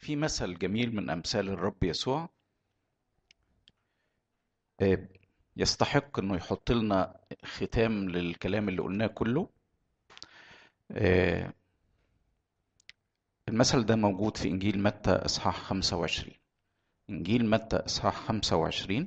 في مثل جميل من أمثال الرب يسوع آه، يستحق انه يحط لنا ختام للكلام اللي قلناه كله آه، المثل ده موجود في انجيل متى اصحاح 25 انجيل متى اصحاح 25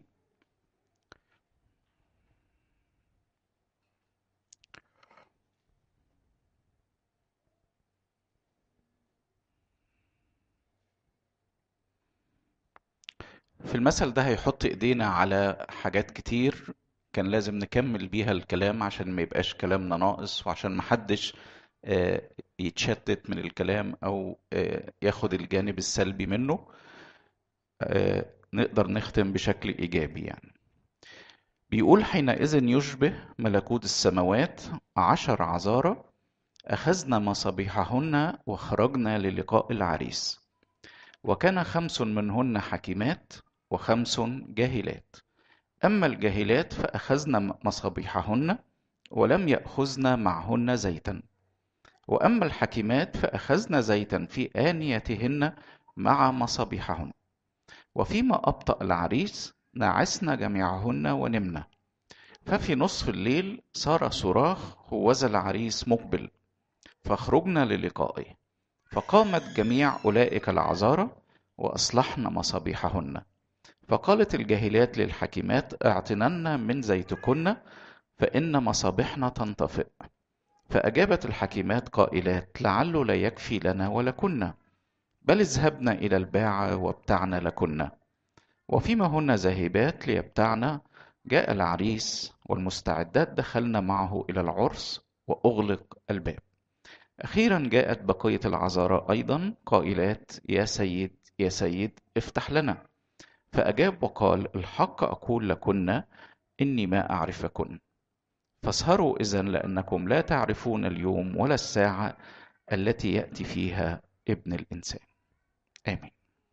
في المثل ده هيحط ايدينا على حاجات كتير كان لازم نكمل بيها الكلام عشان ما يبقاش كلامنا ناقص وعشان محدش آه، يتشتت من الكلام او آه، ياخد الجانب السلبي منه آه، نقدر نختم بشكل ايجابي يعني بيقول حينئذ يشبه ملكوت السماوات عشر عذارى أخذنا مصابيحهن وخرجنا للقاء العريس وكان خمس منهن حكيمات وخمس جاهلات أما الجاهلات فأخذن مصابيحهن ولم يأخذن معهن زيتا وأما الحكيمات فأخذن زيتا في آنيتهن مع مصابيحهن وفيما أبطأ العريس نعسن جميعهن ونمنا ففي نصف الليل صار صراخ هوذا العريس مقبل فخرجنا للقائه فقامت جميع أولئك العذارى وأصلحن مصابيحهن فقالت الجاهلات للحكيمات اعطنن من زيتكن فإن مصابيحنا تنطفئ فأجابت الحكيمات قائلات لعله لا يكفي لنا ولكن بل اذهبن إلى الباعة وابتعن لكن وفيما هن ذاهبات ليبتعن جاء العريس والمستعدات دخلن معه إلى العرس وأغلق الباب أخيرا جاءت بقية العذارى أيضا قائلات يا سيد يا سيد افتح لنا فأجاب وقال الحق أقول لكن إني ما أعرفكن فاسهروا إذا لأنكم لا تعرفون اليوم ولا الساعة التي يأتي فيها ابن الإنسان آمين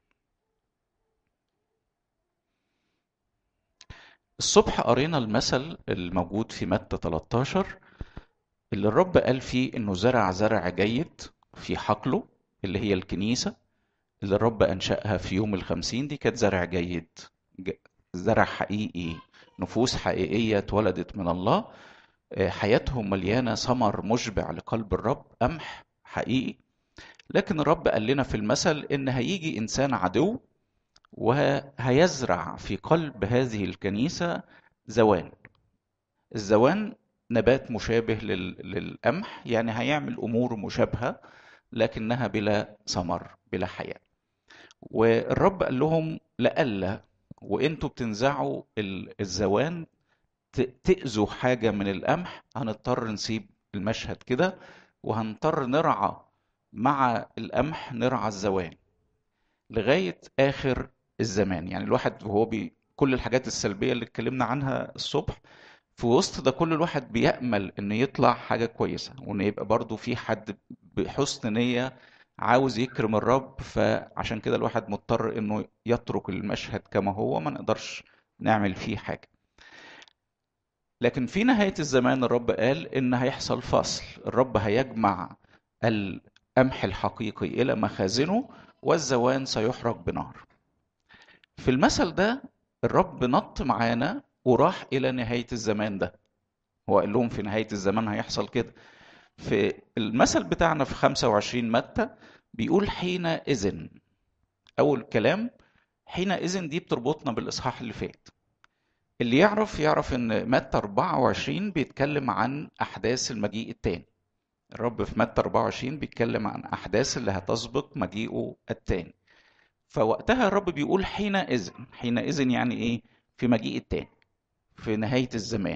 الصبح قرينا المثل الموجود في متى 13 اللي الرب قال فيه انه زرع زرع جيد في حقله اللي هي الكنيسة اللي الرب أنشأها في يوم الخمسين دي كانت زرع جيد زرع حقيقي نفوس حقيقية اتولدت من الله حياتهم مليانة ثمر مشبع لقلب الرب قمح حقيقي لكن الرب قال لنا في المثل ان هيجي انسان عدو وهيزرع في قلب هذه الكنيسة زوان الزوان نبات مشابه للقمح يعني هيعمل امور مشابهة لكنها بلا ثمر بلا حياة والرب قال لهم لألا وانتوا بتنزعوا الزوان تأذوا حاجة من القمح هنضطر نسيب المشهد كده وهنضطر نرعى مع القمح نرعى الزوان لغاية آخر الزمان يعني الواحد وهو بي كل الحاجات السلبية اللي اتكلمنا عنها الصبح في وسط ده كل الواحد بيأمل ان يطلع حاجة كويسة وان يبقى برضو في حد بحسن نية عاوز يكرم الرب فعشان كده الواحد مضطر انه يترك المشهد كما هو ما نقدرش نعمل فيه حاجة لكن في نهاية الزمان الرب قال ان هيحصل فصل الرب هيجمع القمح الحقيقي الى مخازنه والزوان سيحرق بنار في المثل ده الرب نط معانا وراح الى نهاية الزمان ده هو قال لهم في نهاية الزمان هيحصل كده في المثل بتاعنا في 25 متى بيقول حينئذ أول كلام حينئذ دي بتربطنا بالإصحاح اللي فات اللي يعرف يعرف ان متى 24 بيتكلم عن احداث المجيء الثاني الرب في متى 24 بيتكلم عن احداث اللي هتسبق مجيئه الثاني فوقتها الرب بيقول حينئذ حينئذ يعني ايه في مجيء الثاني في نهايه الزمان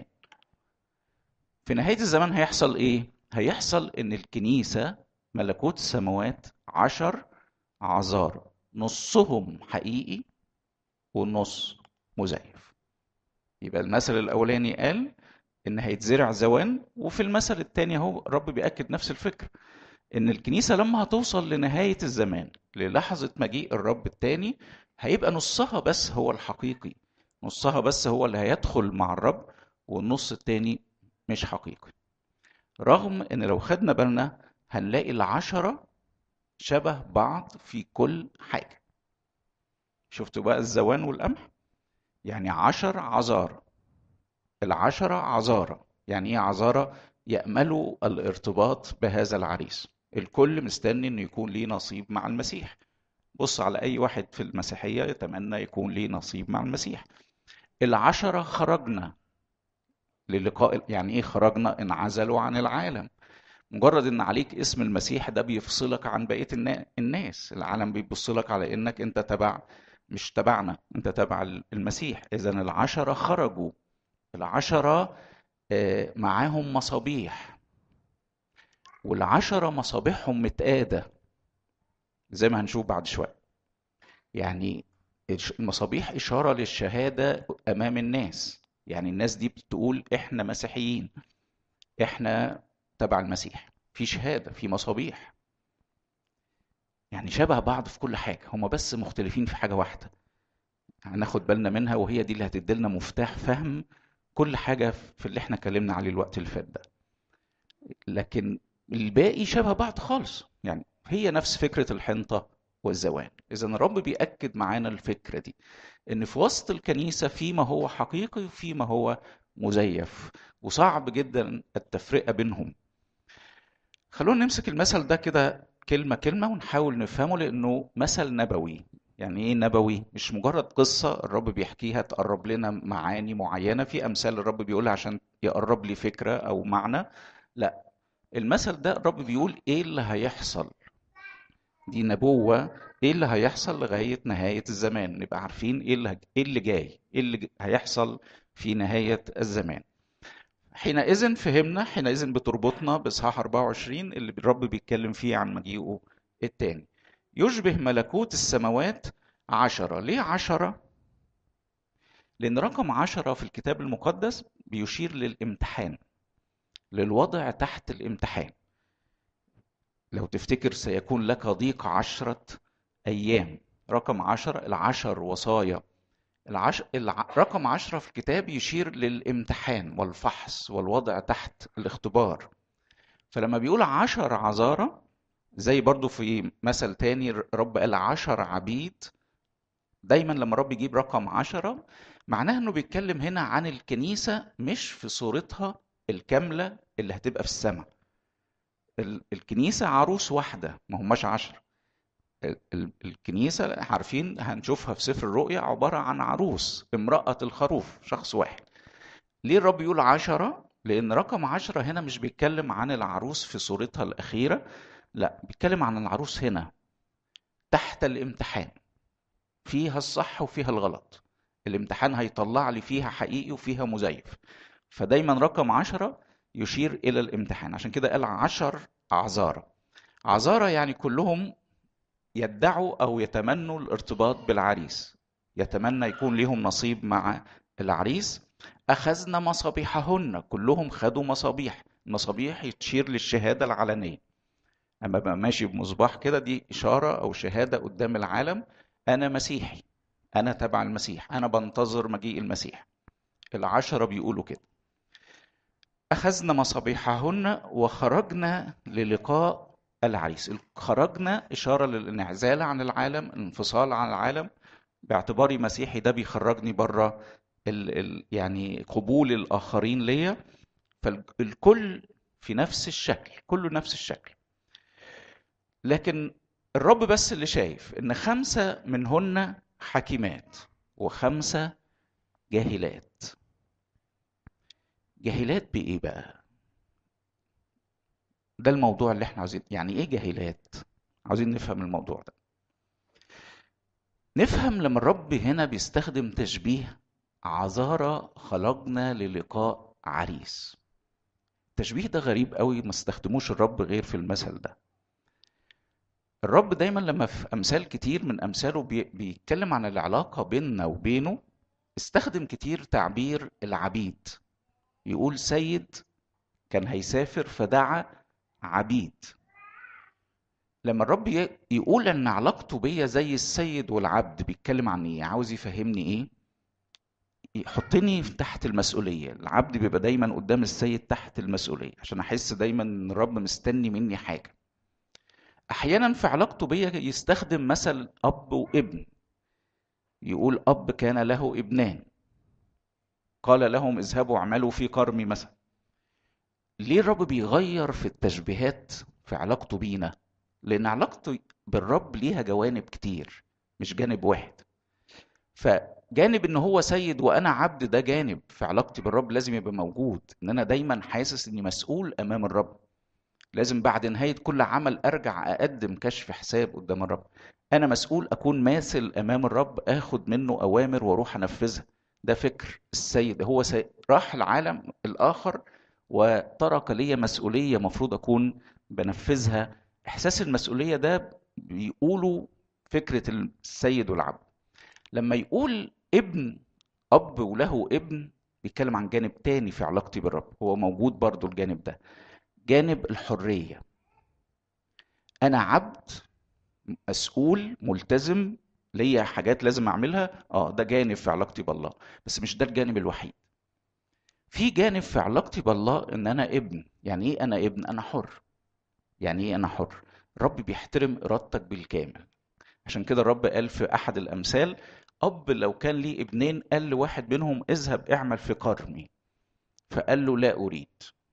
في نهايه الزمان هيحصل ايه هيحصل ان الكنيسه ملكوت السماوات عشر عذار نصهم حقيقي والنص مزيف يبقى المثل الاولاني قال ان هيتزرع زوان وفي المثل الثاني اهو الرب بياكد نفس الفكره ان الكنيسه لما هتوصل لنهايه الزمان للحظه مجيء الرب الثاني هيبقى نصها بس هو الحقيقي نصها بس هو اللي هيدخل مع الرب والنص الثاني مش حقيقي رغم ان لو خدنا بالنا هنلاقي العشرة شبه بعض في كل حاجة شفتوا بقى الزوان والقمح يعني عشر عذارى العشرة عذارى يعني ايه عذارى يأملوا الارتباط بهذا العريس الكل مستني انه يكون ليه نصيب مع المسيح بص على اي واحد في المسيحية يتمنى يكون ليه نصيب مع المسيح العشرة خرجنا للقاء يعني ايه خرجنا انعزلوا عن العالم مجرد ان عليك اسم المسيح ده بيفصلك عن بقيه الناس العالم بيبص لك على انك انت تبع مش تبعنا انت تبع المسيح اذا العشره خرجوا العشره معاهم مصابيح والعشره مصابيحهم متقاده زي ما هنشوف بعد شويه يعني المصابيح اشاره للشهاده امام الناس يعني الناس دي بتقول احنا مسيحيين احنا تبع المسيح في شهاده في مصابيح يعني شبه بعض في كل حاجه هما بس مختلفين في حاجه واحده هناخد بالنا منها وهي دي اللي هتديلنا مفتاح فهم كل حاجه في اللي احنا اتكلمنا عليه الوقت اللي فات ده لكن الباقي شبه بعض خالص يعني هي نفس فكره الحنطه والزوال اذا الرب بياكد معانا الفكره دي ان في وسط الكنيسه في ما هو حقيقي وفي ما هو مزيف وصعب جدا التفرقه بينهم خلونا نمسك المثل ده كده كلمة كلمة ونحاول نفهمه لأنه مثل نبوي يعني إيه نبوي؟ مش مجرد قصة الرب بيحكيها تقرب لنا معاني معينة في أمثال الرب بيقولها عشان يقرب لي فكرة أو معنى لا المثل ده الرب بيقول إيه اللي هيحصل دي نبوة إيه اللي هيحصل لغاية نهاية الزمان نبقى عارفين إيه اللي, إيه اللي جاي إيه اللي هيحصل في نهاية الزمان حينئذ فهمنا حينئذ بتربطنا باصحاح 24 اللي الرب بيتكلم فيه عن مجيئه التاني يشبه ملكوت السماوات عشرة ليه عشرة؟ لأن رقم عشرة في الكتاب المقدس بيشير للامتحان للوضع تحت الامتحان لو تفتكر سيكون لك ضيق عشرة أيام رقم عشرة العشر وصايا العش... الع... رقم عشرة في الكتاب يشير للامتحان والفحص والوضع تحت الاختبار فلما بيقول عشر عذارة زي برضو في مثل تاني رب قال عشر عبيد دايما لما رب يجيب رقم عشرة معناه انه بيتكلم هنا عن الكنيسة مش في صورتها الكاملة اللي هتبقى في السماء الكنيسة عروس واحدة ما هماش عشرة الكنيسة عارفين هنشوفها في سفر الرؤيا عبارة عن عروس امرأة الخروف شخص واحد ليه الرب يقول عشرة لأن رقم عشرة هنا مش بيتكلم عن العروس في صورتها الأخيرة لا بيتكلم عن العروس هنا تحت الامتحان فيها الصح وفيها الغلط الامتحان هيطلع لي فيها حقيقي وفيها مزيف فدايما رقم عشرة يشير إلى الامتحان عشان كده قال عشر أعذارة عذارة يعني كلهم يدعوا او يتمنوا الارتباط بالعريس يتمنى يكون لهم نصيب مع العريس اخذنا مصابيحهن كلهم خدوا مصابيح المصابيح تشير للشهاده العلنيه اما بقى ماشي بمصباح كده دي اشاره او شهاده قدام العالم انا مسيحي انا تبع المسيح انا بنتظر مجيء المسيح العشره بيقولوا كده اخذنا مصابيحهن وخرجنا للقاء العريس خرجنا إشارة للانعزال عن العالم الانفصال عن العالم باعتباري مسيحي ده بيخرجني بره ال ال يعني قبول الآخرين ليا فالكل في نفس الشكل كله نفس الشكل لكن الرب بس اللي شايف ان خمسة منهن حكيمات وخمسة جاهلات جاهلات بإيه بقى؟ ده الموضوع اللي احنا عاوزين يعني ايه جاهلات عاوزين نفهم الموضوع ده نفهم لما الرب هنا بيستخدم تشبيه عذارى خلقنا للقاء عريس التشبيه ده غريب قوي ما استخدموش الرب غير في المثل ده الرب دايما لما في امثال كتير من امثاله بيتكلم عن العلاقه بيننا وبينه استخدم كتير تعبير العبيد يقول سيد كان هيسافر فدعا عبيد لما الرب يقول ان علاقته بيا زي السيد والعبد بيتكلم عن ايه عاوز يفهمني ايه يحطني تحت المسؤولية العبد بيبقى دايما قدام السيد تحت المسؤولية عشان احس دايما ان الرب مستني مني حاجة احيانا في علاقته بيا يستخدم مثل اب وابن يقول اب كان له ابنان قال لهم اذهبوا اعملوا في كرمي مثلا ليه الرب بيغير في التشبيهات في علاقته بينا لان علاقته بالرب ليها جوانب كتير مش جانب واحد فجانب ان هو سيد وانا عبد ده جانب في علاقتي بالرب لازم يبقى موجود ان انا دايما حاسس اني مسؤول امام الرب لازم بعد نهاية كل عمل أرجع أقدم كشف حساب قدام الرب أنا مسؤول أكون ماثل أمام الرب أخد منه أوامر وأروح أنفذها ده فكر السيد هو سي... راح العالم الآخر وترك لي مسؤولية مفروض أكون بنفذها إحساس المسؤولية ده بيقولوا فكرة السيد والعبد لما يقول ابن أب وله ابن بيتكلم عن جانب تاني في علاقتي بالرب هو موجود برضو الجانب ده جانب الحرية أنا عبد مسؤول ملتزم ليا حاجات لازم أعملها آه ده جانب في علاقتي بالله بس مش ده الجانب الوحيد في جانب في علاقتي بالله إن أنا ابن يعني إيه أنا ابن أنا حر يعني إيه أنا حر الرب بيحترم إرادتك بالكامل عشان كده الرب قال في أحد الأمثال أب لو كان ليه ابنين قال لواحد منهم اذهب اعمل في قرني فقال له لا أريد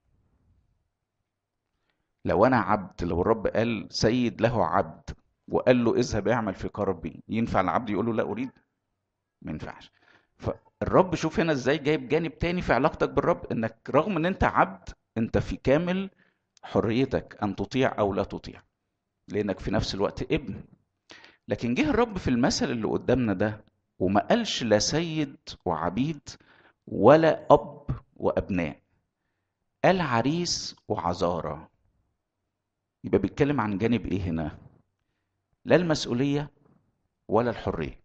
لو انا عبد لو الرب قال سيد له عبد وقال له اذهب اعمل في كربي ينفع العبد يقول له لا اريد ما ينفعش فالرب شوف هنا ازاي جايب جانب تاني في علاقتك بالرب انك رغم ان انت عبد انت في كامل حريتك ان تطيع او لا تطيع لانك في نفس الوقت ابن لكن جه الرب في المثل اللي قدامنا ده وما قالش لا سيد وعبيد ولا اب وابناء قال عريس وعذاره يبقى بيتكلم عن جانب ايه هنا لا المسؤوليه ولا الحريه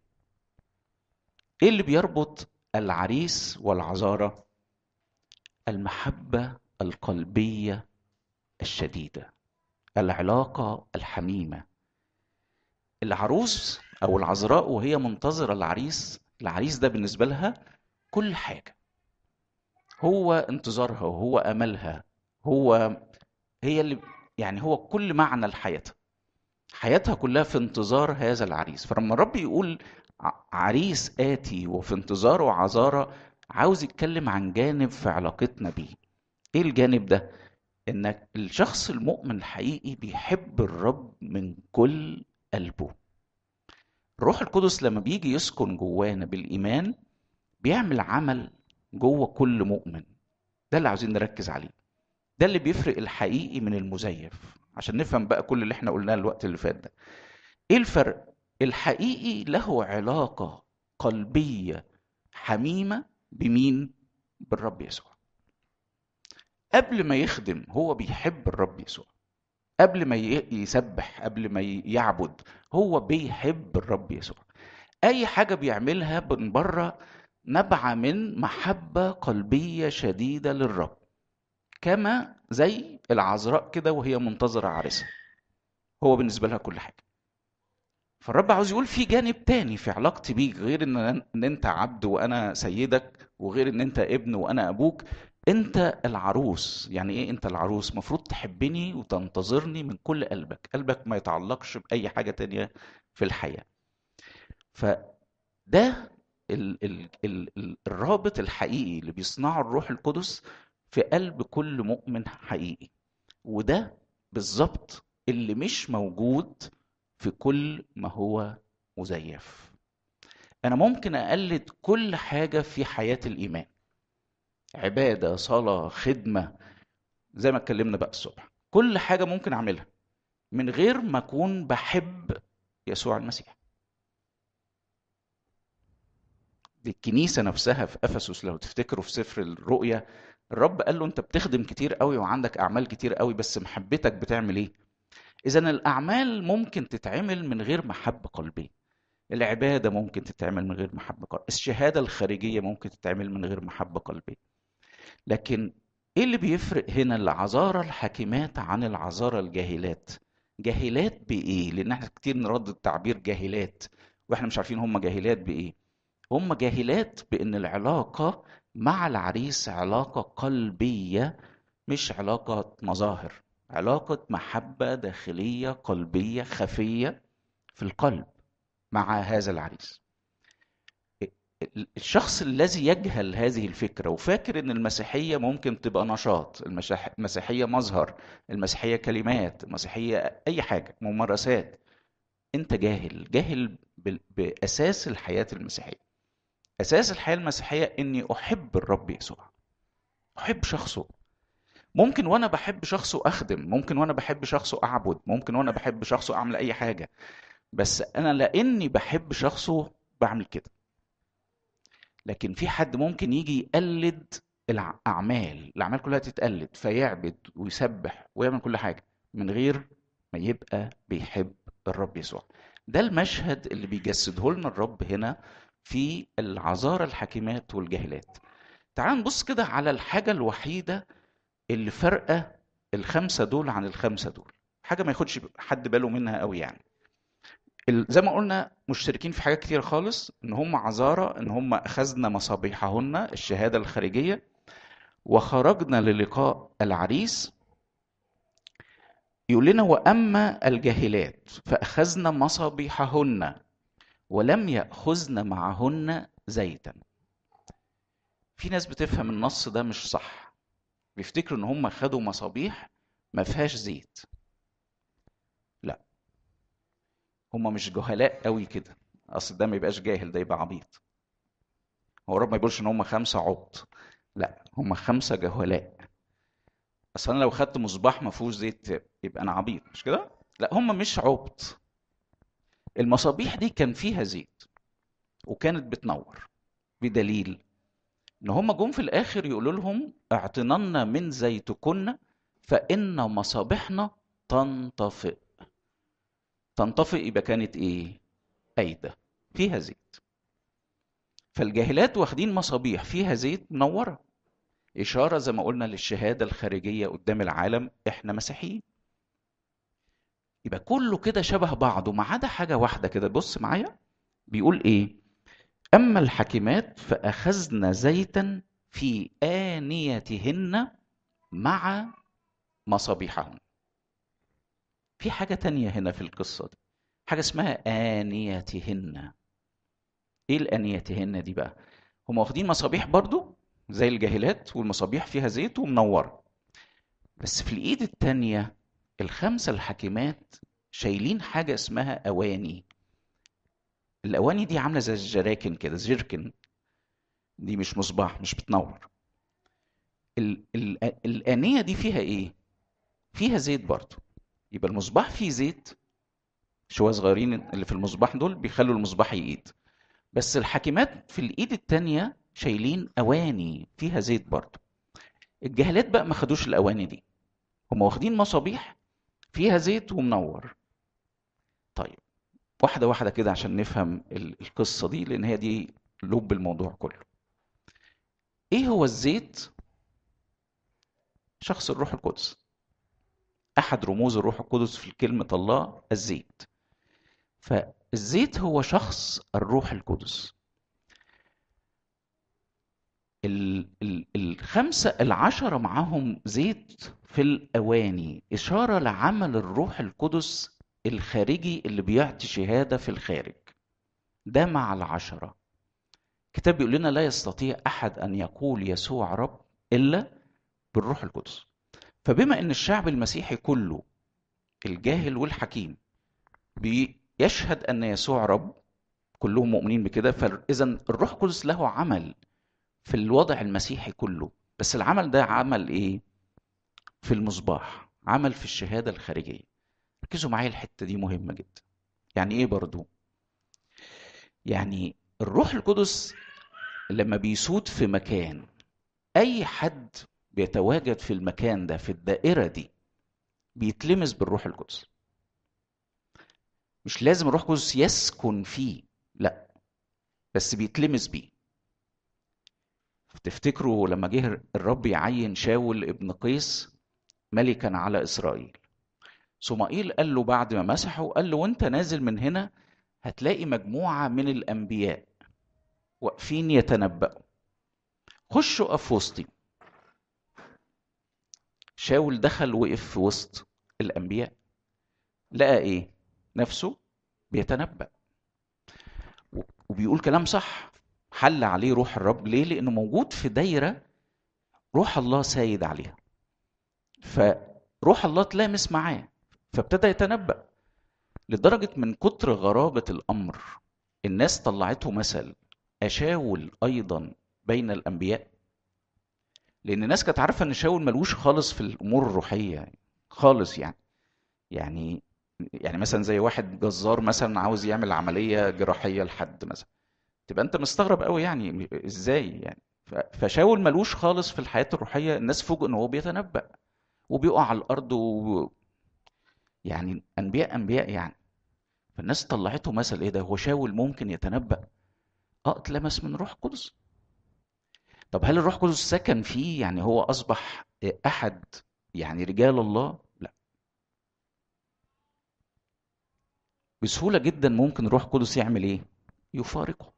ايه اللي بيربط العريس والعذاره المحبه القلبيه الشديده العلاقه الحميمه العروس او العذراء وهي منتظره العريس العريس ده بالنسبه لها كل حاجه هو انتظارها وهو املها هو هي اللي يعني هو كل معنى لحياتها حياتها كلها في انتظار هذا العريس فلما الرب يقول عريس آتي وفي انتظاره عذارى عاوز يتكلم عن جانب في علاقتنا بيه ايه الجانب ده انك الشخص المؤمن الحقيقي بيحب الرب من كل قلبه الروح القدس لما بيجي يسكن جوانا بالايمان بيعمل عمل جوه كل مؤمن ده اللي عاوزين نركز عليه ده اللي بيفرق الحقيقي من المزيف عشان نفهم بقى كل اللي احنا قلناه الوقت اللي فات ده ايه الفرق الحقيقي له علاقه قلبيه حميمه بمين بالرب يسوع قبل ما يخدم هو بيحب الرب يسوع قبل ما يسبح قبل ما يعبد هو بيحب الرب يسوع اي حاجه بيعملها من بره نبع من محبه قلبيه شديده للرب كما زي العذراء كده وهي منتظرة عريسها هو بالنسبة لها كل حاجة فالرب عاوز يقول في جانب تاني في علاقتي بيك غير ان ان انت عبد وانا سيدك وغير ان انت ابن وانا ابوك انت العروس يعني ايه انت العروس مفروض تحبني وتنتظرني من كل قلبك قلبك ما يتعلقش باي حاجة تانية في الحياة فده ال ال ال الرابط الحقيقي اللي بيصنعه الروح القدس في قلب كل مؤمن حقيقي وده بالظبط اللي مش موجود في كل ما هو مزيف انا ممكن اقلد كل حاجه في حياه الايمان عباده صلاه خدمه زي ما اتكلمنا بقى الصبح كل حاجه ممكن اعملها من غير ما اكون بحب يسوع المسيح دي الكنيسه نفسها في افسس لو تفتكروا في سفر الرؤيا الرب قال له انت بتخدم كتير قوي وعندك اعمال كتير قوي بس محبتك بتعمل ايه اذا الاعمال ممكن تتعمل من غير محبه قلبيه العباده ممكن تتعمل من غير محبه قلبيه الشهاده الخارجيه ممكن تتعمل من غير محبه قلبيه لكن ايه اللي بيفرق هنا العذارى الحاكمات عن العذارى الجاهلات جاهلات بايه لان احنا كتير نردد تعبير جاهلات واحنا مش عارفين هم جاهلات بايه هم جاهلات بان العلاقه مع العريس علاقة قلبية مش علاقة مظاهر علاقة محبة داخلية قلبية خفية في القلب مع هذا العريس الشخص الذي يجهل هذه الفكرة وفاكر ان المسيحية ممكن تبقى نشاط المسيحية مظهر المسيحية كلمات المسيحية اي حاجة ممارسات انت جاهل جاهل باساس الحياة المسيحية اساس الحياة المسيحية اني احب الرب يسوع احب شخصه ممكن وانا بحب شخصه اخدم ممكن وانا بحب شخصه اعبد ممكن وانا بحب شخصه اعمل اي حاجة بس انا لاني بحب شخصه بعمل كده لكن في حد ممكن يجي يقلد الاعمال الاعمال كلها تتقلد فيعبد ويسبح ويعمل كل حاجه من غير ما يبقى بيحب الرب يسوع ده المشهد اللي بيجسده لنا الرب هنا في العذارى الحكيمات والجاهلات تعال نبص كده على الحاجة الوحيدة اللي فرقة الخمسة دول عن الخمسة دول حاجة ما ياخدش حد باله منها قوي يعني زي ما قلنا مشتركين في حاجات كتير خالص ان هم عذارى ان هم اخذنا مصابيحهن الشهاده الخارجيه وخرجنا للقاء العريس يقول لنا واما الجاهلات فاخذنا مصابيحهن ولم ياخذن معهن زيتا في ناس بتفهم النص ده مش صح بيفتكروا ان هم خدوا مصابيح ما فيهاش زيت لا هم مش جهلاء قوي كده اصل ده ما يبقاش جاهل ده يبقى عبيط هو رب ما يقولش ان هم خمسه عبط لا هم خمسه جهلاء اصل انا لو خدت مصباح ما فيهوش زيت يبقى انا عبيط مش كده لا هم مش عبط المصابيح دي كان فيها زيت وكانت بتنور بدليل ان هم جم في الاخر يقولوا لهم اعطننا من زيتكن فان مصابيحنا تنطفئ تنطفئ يبقى كانت ايه ايده فيها زيت فالجاهلات واخدين مصابيح فيها زيت منوره اشاره زي ما قلنا للشهاده الخارجيه قدام العالم احنا مسيحيين يبقى كله كده شبه بعضه ما عدا حاجه واحده كده بص معايا بيقول ايه اما الحكيمات فاخذن زيتا في انيتهن مع مصابيحهن في حاجة تانية هنا في القصة دي حاجة اسمها آنيتهن ايه الآنيتهن دي بقى هم واخدين مصابيح برضو زي الجاهلات والمصابيح فيها زيت ومنورة بس في الإيد التانية الخمسة الحكيمات شايلين حاجة اسمها أواني الأواني دي عاملة زي الجراكن كده زيركن دي مش مصباح مش بتنور ال ال الآنية دي فيها إيه؟ فيها زيت برضو يبقى المصباح فيه زيت شوية صغيرين اللي في المصباح دول بيخلوا المصباح يقيد بس الحاكمات في الايد التانية شايلين اواني فيها زيت برضه الجهلات بقى ما خدوش الاواني دي هم واخدين مصابيح فيها زيت ومنور طيب واحدة واحدة كده عشان نفهم القصة دي لأن هي دي لب الموضوع كله إيه هو الزيت؟ شخص الروح القدس احد رموز الروح القدس في كلمه الله الزيت فالزيت هو شخص الروح القدس الخمسة العشرة معاهم زيت في الأواني إشارة لعمل الروح القدس الخارجي اللي بيعطي شهادة في الخارج ده مع العشرة الكتاب بيقول لنا لا يستطيع أحد أن يقول يسوع رب إلا بالروح القدس فبما ان الشعب المسيحي كله الجاهل والحكيم بيشهد ان يسوع رب كلهم مؤمنين بكده فاذا الروح القدس له عمل في الوضع المسيحي كله بس العمل ده عمل ايه في المصباح عمل في الشهاده الخارجيه ركزوا معايا الحته دي مهمه جدا يعني ايه برضو يعني الروح القدس لما بيسود في مكان اي حد بيتواجد في المكان ده في الدائرة دي بيتلمس بالروح القدس مش لازم الروح القدس يسكن فيه لا بس بيتلمس بيه تفتكروا لما جه الرب يعين شاول ابن قيس ملكا على اسرائيل صمائيل قال له بعد ما مسحه قال له وانت نازل من هنا هتلاقي مجموعه من الانبياء واقفين يتنبأوا خشوا اقف وسطي شاول دخل وقف في وسط الانبياء لقى ايه نفسه بيتنبأ وبيقول كلام صح حل عليه روح الرب ليه لانه موجود في دايره روح الله سايد عليها فروح الله تلامس معاه فابتدى يتنبأ لدرجة من كتر غرابة الأمر الناس طلعته مثل أشاول أيضا بين الأنبياء لأن الناس كانت عارفة إن شاول ملوش خالص في الأمور الروحية يعني خالص يعني يعني يعني مثلا زي واحد جزار مثلا عاوز يعمل عملية جراحية لحد مثلا تبقى أنت مستغرب قوي يعني إزاي يعني فشاول ملوش خالص في الحياة الروحية الناس فوجئوا إن هو بيتنبأ وبيقع على الأرض و... يعني أنبياء أنبياء يعني فالناس طلعته مثل إيه ده هو شاول ممكن يتنبأ اه اتلمس من روح قدس طب هل الروح القدس سكن فيه يعني هو اصبح احد يعني رجال الله لا بسهولة جدا ممكن الروح القدس يعمل ايه يفارقه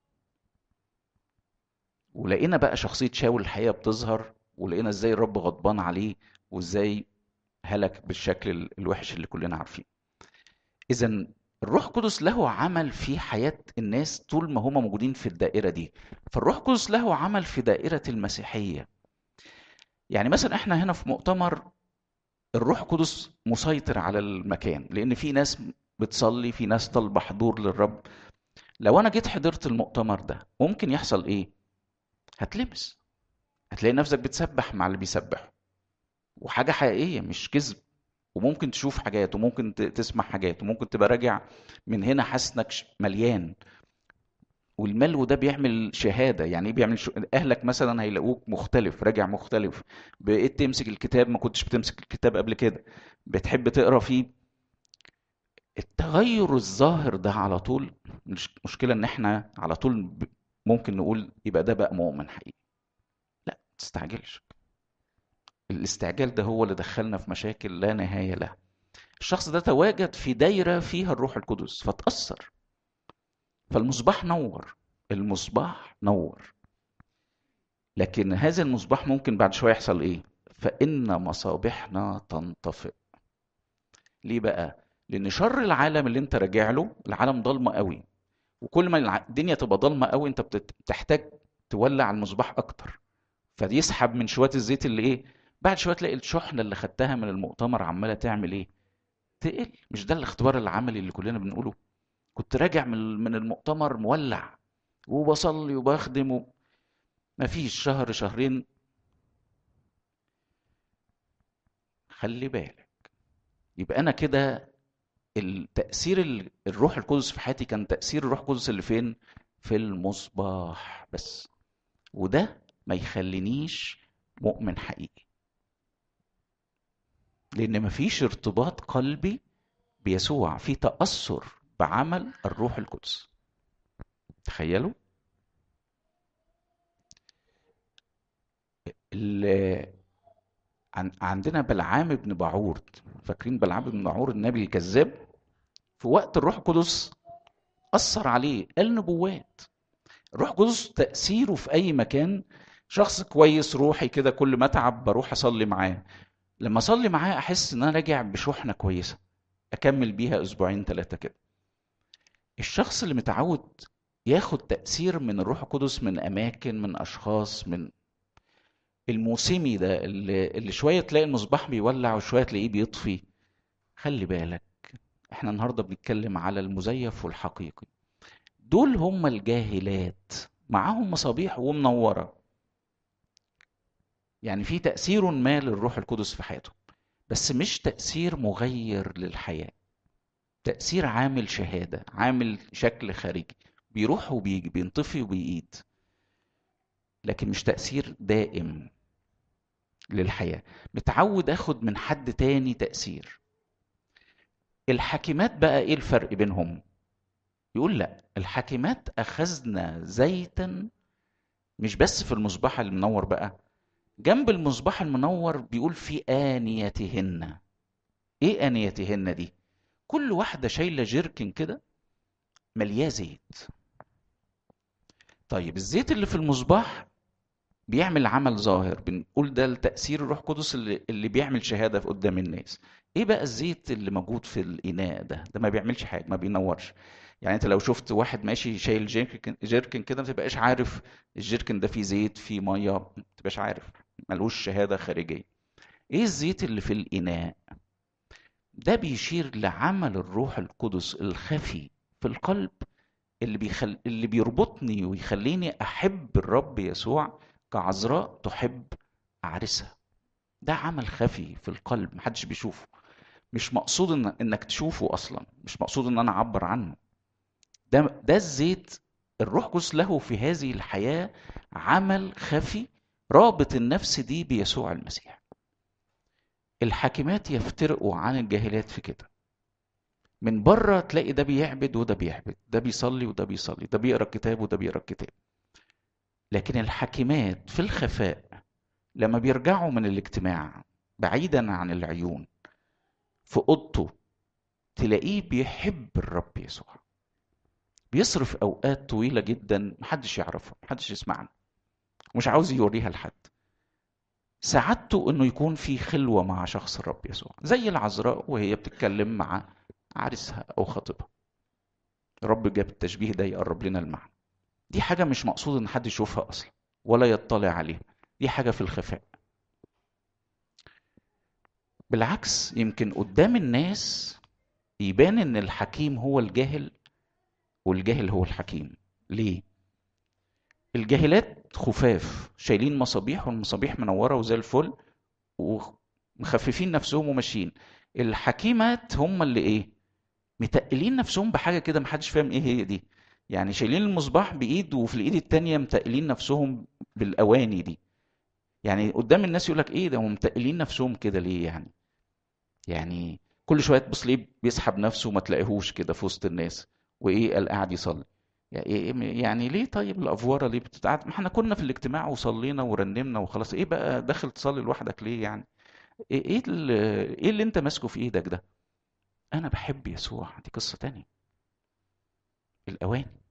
ولقينا بقى شخصية شاول الحقيقة بتظهر ولقينا ازاي الرب غضبان عليه وازاي هلك بالشكل الوحش اللي كلنا عارفين اذا الروح القدس له عمل في حياة الناس طول ما هم موجودين في الدائرة دي فالروح القدس له عمل في دائرة المسيحية يعني مثلا احنا هنا في مؤتمر الروح القدس مسيطر على المكان لان في ناس بتصلي في ناس طالبه حضور للرب لو انا جيت حضرت المؤتمر ده ممكن يحصل ايه هتلبس هتلاقي نفسك بتسبح مع اللي بيسبحوا وحاجه حقيقيه مش كذب وممكن تشوف حاجات وممكن تسمع حاجات وممكن تبقى راجع من هنا حاسس انك مليان والملو ده بيعمل شهاده يعني ايه بيعمل شو... اهلك مثلا هيلاقوك مختلف راجع مختلف بقيت تمسك الكتاب ما كنتش بتمسك الكتاب قبل كده بتحب تقرا فيه التغير الظاهر ده على طول مش مشكله ان احنا على طول ممكن نقول يبقى ده بقى مؤمن حقيقي لا تستعجلش الاستعجال ده هو اللي دخلنا في مشاكل لا نهاية لها الشخص ده تواجد في دايرة فيها الروح القدس فتأثر فالمصباح نور المصباح نور لكن هذا المصباح ممكن بعد شوية يحصل ايه فإن مصابيحنا تنطفئ ليه بقى لأن شر العالم اللي انت راجع له العالم ضلمة قوي وكل ما الدنيا تبقى ضلمة قوي انت بتحتاج تولع المصباح اكتر فيسحب من شوية الزيت اللي ايه بعد شويه تلاقي الشحنه اللي خدتها من المؤتمر عماله تعمل ايه تقل مش ده الاختبار العملي اللي كلنا بنقوله كنت راجع من من المؤتمر مولع وبصلي وبخدم و... مفيش شهر شهرين خلي بالك يبقى انا كده التأثير الروح القدس في حياتي كان تأثير الروح القدس اللي فين؟ في المصباح بس وده ما يخلينيش مؤمن حقيقي لان مفيش ارتباط قلبي بيسوع في تاثر بعمل الروح القدس تخيلوا عندنا بلعام بن بعور فاكرين بلعام بن بعور النبي الكذاب في وقت الروح القدس اثر عليه قال نبوات الروح القدس تاثيره في اي مكان شخص كويس روحي كده كل ما اتعب بروح اصلي معاه لما اصلي معاه احس ان انا راجع بشحنه كويسه اكمل بيها اسبوعين ثلاثه كده الشخص اللي متعود ياخد تاثير من الروح القدس من اماكن من اشخاص من الموسمي ده اللي, اللي شويه تلاقي المصباح بيولع وشويه تلاقيه بيطفي خلي بالك احنا النهارده بنتكلم على المزيف والحقيقي دول هم الجاهلات معاهم مصابيح ومنوره يعني في تأثير ما للروح القدس في حياتهم بس مش تأثير مغير للحياة تأثير عامل شهادة عامل شكل خارجي بيروح وبيجي بينطفي وبيقيد لكن مش تأثير دائم للحياة متعود اخد من حد تاني تأثير الحاكمات بقى ايه الفرق بينهم يقول لا الحاكمات اخذنا زيتا مش بس في المصباح المنور بقى جنب المصباح المنور بيقول في آنيتهن ايه آنيتهن دي كل واحدة شايلة جيركن كده ملياه زيت طيب الزيت اللي في المصباح بيعمل عمل ظاهر بنقول ده التأثير الروح القدس اللي, اللي بيعمل شهادة قدام الناس ايه بقى الزيت اللي موجود في الإناء ده ده ما بيعملش حاجة ما بينورش يعني انت لو شفت واحد ماشي شايل جيركن, جيركن كده ما تبقاش عارف الجيركن ده فيه زيت فيه ميه ما تبقاش عارف ملوش شهادة خارجية ايه الزيت اللي في الإناء ده بيشير لعمل الروح القدس الخفي في القلب اللي بيخل... اللي بيربطني ويخليني احب الرب يسوع كعذراء تحب عرسها ده عمل خفي في القلب محدش بيشوفه مش مقصود إن انك تشوفه اصلا مش مقصود ان انا اعبر عنه ده ده الزيت الروح القدس له في هذه الحياه عمل خفي رابط النفس دي بيسوع المسيح الحاكمات يفترقوا عن الجاهلات في كده من بره تلاقي ده بيعبد وده بيعبد ده بيصلي وده بيصلي ده بيقرا الكتاب وده بيقرا الكتاب لكن الحاكمات في الخفاء لما بيرجعوا من الاجتماع بعيدا عن العيون في اوضته تلاقيه بيحب الرب يسوع بيصرف اوقات طويله جدا محدش يعرفها محدش يسمعنا ومش عاوز يوريها لحد سعادته انه يكون في خلوه مع شخص الرب يسوع زي العذراء وهي بتتكلم مع عرسها او خطيبها الرب جاب التشبيه ده يقرب لنا المعنى دي حاجه مش مقصود ان حد يشوفها اصلا ولا يطلع عليها دي حاجه في الخفاء بالعكس يمكن قدام الناس يبان ان الحكيم هو الجاهل والجاهل هو الحكيم ليه الجاهلات خفاف شايلين مصابيح والمصابيح منوره وزي الفل ومخففين نفسهم وماشيين الحكيمات هم اللي ايه متقلين نفسهم بحاجه كده محدش فاهم ايه هي دي يعني شايلين المصباح بايد وفي الايد التانية متقلين نفسهم بالاواني دي يعني قدام الناس يقول لك ايه ده هم متقلين نفسهم كده ليه يعني يعني كل شويه تبص ليه بيسحب نفسه وما تلاقيهوش كده في وسط الناس وايه قال قاعد يصلي يعني ليه طيب الافوره ليه بتتقعد ما احنا كنا في الاجتماع وصلينا ورنمنا وخلاص ايه بقى داخل تصلي لوحدك ليه يعني ايه ايه اللي, إيه اللي انت ماسكه في ايدك ده انا بحب يسوع دي قصه تانية الاواني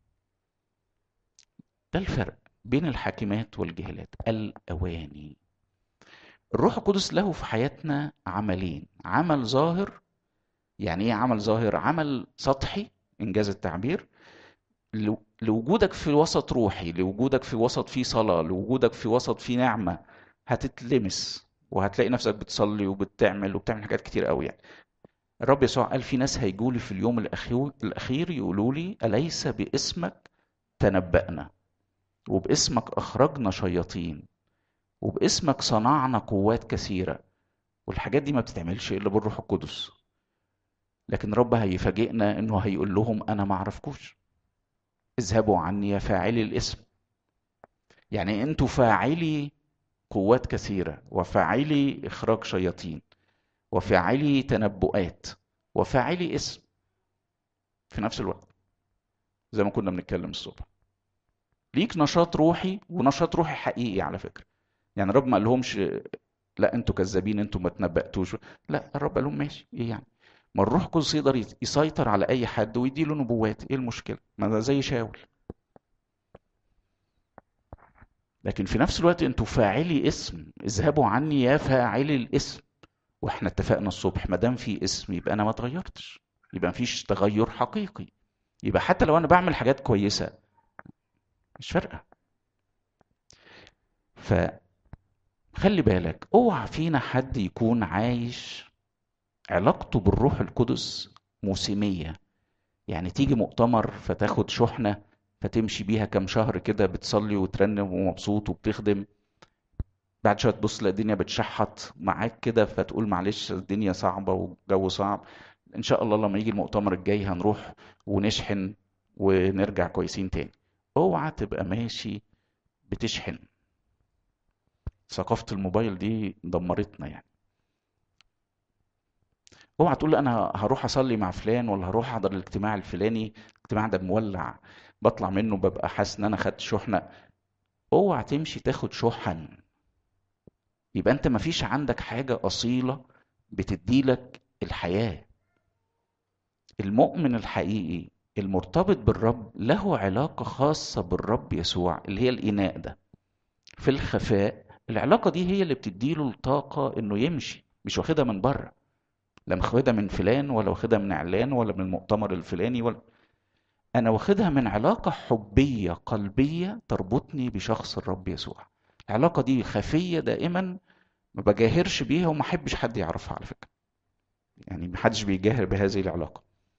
ده الفرق بين الحاكمات والجهلات الاواني الروح القدس له في حياتنا عملين عمل ظاهر يعني ايه عمل ظاهر عمل سطحي انجاز التعبير لوجودك في وسط روحي لوجودك في وسط فيه صلاة لوجودك في وسط فيه نعمة هتتلمس وهتلاقي نفسك بتصلي وبتعمل وبتعمل حاجات كتير قوي يعني الرب يسوع قال في ناس هيجوا لي في اليوم الأخير, الأخير يقولوا لي أليس باسمك تنبأنا وباسمك أخرجنا شياطين وباسمك صنعنا قوات كثيرة والحاجات دي ما بتتعملش إلا بالروح القدس لكن رب هيفاجئنا انه هيقول لهم انا ما اعرفكوش اذهبوا عني يا فاعلي الاسم يعني انتوا فاعلي قوات كثيره وفاعلي اخراج شياطين وفاعلي تنبؤات وفاعلي اسم في نفس الوقت زي ما كنا بنتكلم الصبح ليك نشاط روحي ونشاط روحي حقيقي على فكره يعني الرب ما قالهمش لا انتوا كذابين انتوا ما تنبأتوش لا الرب قال لهم ماشي ايه يعني ما الروح القدس يقدر يسيطر على اي حد ويديله نبوات ايه المشكله ما ده زي شاول لكن في نفس الوقت انتوا فاعلي اسم اذهبوا عني يا فاعلي الاسم واحنا اتفقنا الصبح ما دام في اسم يبقى انا ما اتغيرتش يبقى مفيش تغير حقيقي يبقى حتى لو انا بعمل حاجات كويسه مش فارقه فخلي بالك اوعى فينا حد يكون عايش علاقته بالروح القدس موسمية يعني تيجي مؤتمر فتاخد شحنة فتمشي بيها كام شهر كده بتصلي وترنم ومبسوط وبتخدم بعد شويه تبص تلاقي الدنيا بتشحط معاك كده فتقول معلش الدنيا صعبه والجو صعب ان شاء الله لما يجي المؤتمر الجاي هنروح ونشحن ونرجع كويسين تاني اوعى تبقى ماشي بتشحن ثقافه الموبايل دي دمرتنا يعني اوعى تقول انا هروح اصلي مع فلان ولا هروح احضر الاجتماع الفلاني الاجتماع ده مولع بطلع منه ببقى حاسس ان انا خدت شحنه اوعى تمشي تاخد شحن يبقى انت مفيش عندك حاجه اصيله بتديلك الحياه المؤمن الحقيقي المرتبط بالرب له علاقه خاصه بالرب يسوع اللي هي الاناء ده في الخفاء العلاقة دي هي اللي بتديله الطاقة انه يمشي مش واخدها من بره لا واخدها من فلان ولا واخدها من اعلان ولا من المؤتمر الفلاني ولا انا واخدها من علاقة حبية قلبية تربطني بشخص الرب يسوع العلاقة دي خفية دائما ما بجاهرش بيها وما احبش حد يعرفها على فكرة يعني ما حدش بيجاهر بهذه العلاقة